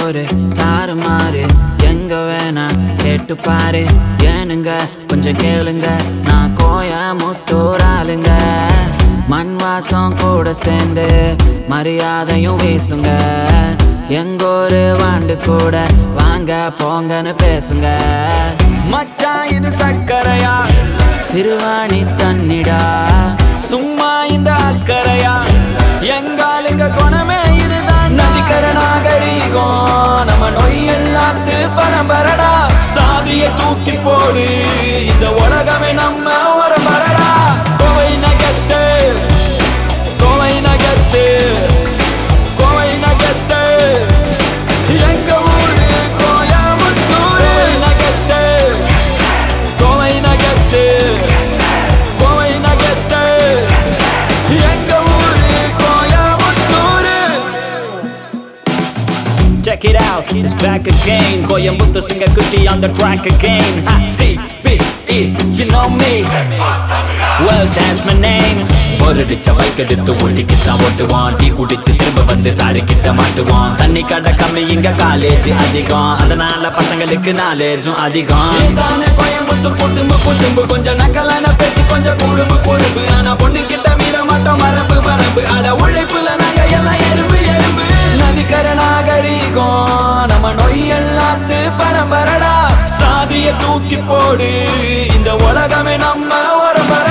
ஒரு தாறுமாறு எங்க வேணா கேட்டு பாரு ஏனுங்க கொஞ்சம் கேளுங்க நான் கோயமுத்தூர் ஆளுங்க மண் வாசம் கூட சேர்ந்து மரியாதையும் வீசுங்க எங்க ஒரு வாண்டு கூட வாங்க போங்கன்னு பேசுங்க மச்சான் இது சக்கரையா சிறுவாணி தண்ணிடா சும்மா இந்த அக்கறையா எங்காலுங்க குணமே இதுதான் நதிக்கர நாகரீகம் நம்ம நோய் எல்லாத்து பரம்பரடா சாதிய தூக்கி போடு இந்த உலகமே நம்ம ஒரு மரடா கோவை நகத்து கோவை நகத்து கோவை நகத்து எங்க ஊரு கோயமுத்தூர் கோவை நகத்து கோவை நகத்து கோவை நகத்து எங்க ஊரு Coimbatore Check it out, it's back again. Coyambuto sing a goodie on the track again. I C B E, you know me. Well, that's my name. போரடிச்ச பைக் எடுத்து ஓட்டிக்கிட்டான் ஓட்டுவான் டீ குடிச்சு திரும்ப வந்து சாரி கிட்ட மாட்டுவான் தண்ணி கடை கம்மி இங்க காலேஜ் அதிகம் அதனால பசங்களுக்கு நாலேஜும் அதிகம் தானே கோயம்புத்தூர் குசும்பு குசும்பு கொஞ்சம் நக்கலான பேச்சு கொஞ்சம் குறும்பு குறும்பு ஆனா பொண்ணு கிட்ட மீற மாட்டோம் மரபு மரபு அட உழைப்புல நாங்க எல்லாம் எறும்பு எறும்பு நதிக்கர நாகரீகம் நம்ம நோய் எல்லாத்து பரம்பரடா சாதிய தூக்கி போடு இந்த உலகமே நம்ம ஒரு பர